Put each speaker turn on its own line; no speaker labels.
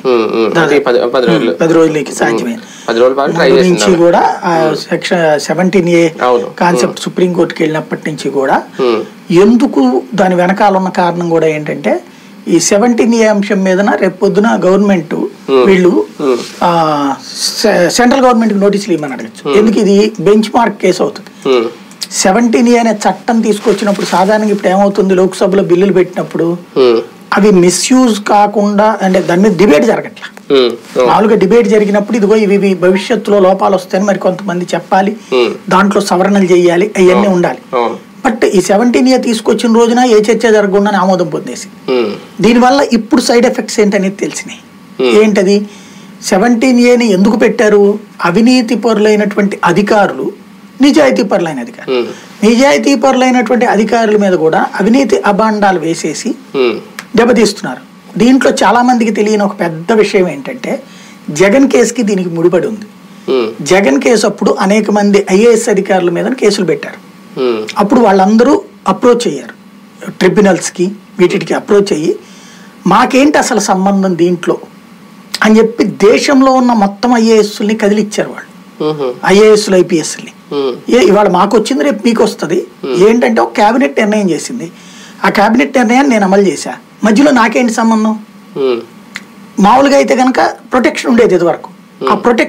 ఉమ్, ఉమ్. అంటే ఈ పది పది రోజులు
పది రోజులకి సాధ్యమైంది
పది రోజుల పాటు ట్రై
ముందు నుంచి
చేసింది
కూడా సెక్షన్ సెవెంటీన్ ఏ
అవును.
కాన్సెప్ట్ సుప్రీంకోర్టుకి వెళ్ళినప్పటి నుంచి కూడా
ఉమ్,
ఎందుకు దాని వెనకాల ఉన్న కారణం కూడా ఏంటంటే ఈ సెవెంటీన్ ఏ అంశం మీదన రేపు పొద్దున గవర్నమెంట్ వీళ్ళు ఆ, సె- సెంట్రల్ గవర్నమెంట్ నోటీసులు ఇవ్వమని అడగచ్చు ఎందుకు ఇది బెంచ్ మార్క్ కేసు అవుతుంది
ఉమ్,
సెవెంటీన్ ఏ అనే చట్టం తీసుకొచ్చినప్పుడు సాధారణంగా ఇప్పుడు ఏమవుతుంది లోక్సభలో బిల్లులు పెట్టినప్పుడు
ఉమ్,
అవి మిస్యూజ్ కాకుండా అంటే దాని మీద డిబేట్ జరగట్లా
ఉమ్, అవును.
మామూలుగా డిబేట్ జరిగినప్పుడు ఇదిగో ఇవి ఇవి భవిష్యత్తులో లోపాలు వస్తాయని మరి కొంతమంది చెప్పాలి
Hmm.
దాంట్లో సవరణలు చేయాలి అవన్నీ ఉండాలి
అవును
బట్ ఈ సెవెంటీన్ ఇయర్ తీసుకొచ్చిన రోజున ఏ చర్చ జరగకుండా ఆమోదం పొందేసి
ఉమ్,
దీనివల్ల ఇప్పుడు సైడ్ ఎఫెక్ట్స్ ఏంటనేది తెలిసినాయి ఏంటది సెవెంటీన్ ఏని ఎందుకు పెట్టారు అవినీతి పరులైనటువంటి అధికారులు నిజాయితీ పరులైన అధికారులు
ఉమ్,
నిజాయితీ పరులైనటువంటి అధికారుల మీద కూడా అవినీతి అభాండాలు వేసేసి
ఉమ్,
దెబ్బతీస్తున్నారు దీంట్లో చాలా మందికి తెలియని ఒక పెద్ద విషయం ఏంటంటే జగన్ కేసుకి దీనికి ముడిపడి ఉంది
ఉమ్,
జగన్ కేసు అప్పుడు అనేక మంది ఐఏఎస్ అధికారుల మీద కేసులు పెట్టారు
ఉమ్,
అప్పుడు వాళ్ళందరూ అప్రోచ్ అయ్యారు ట్రిబ్యునల్స్కి వీటికి అప్రోచ్ అయ్యి మాకేంటి అసలు సంబంధం దీంట్లో అని చెప్పి దేశంలో ఉన్న మొత్తం ఐఏఎస్ని కదిలిచ్చారు వాళ్ళు
ఉమ్,
ఐఏఎస్లు ఐపీఎస్ని
ఉమ్,
ఏ ఇవాళ మాకు వచ్చింది రేపు మీకు వస్తుంది ఏంటంటే ఒక క్యాబినెట్ నిర్ణయం చేసింది ఆ క్యాబినెట్ నిర్ణయాన్ని నేను అమలు చేశా మధ్యలో నాకేంటి సంబంధం
ఉమ్,
మామూలుగా అయితే కనుక ప్రొటెక్షన్ ఉండేది ఇది వరకు ఆ ప్రొటెక్ట్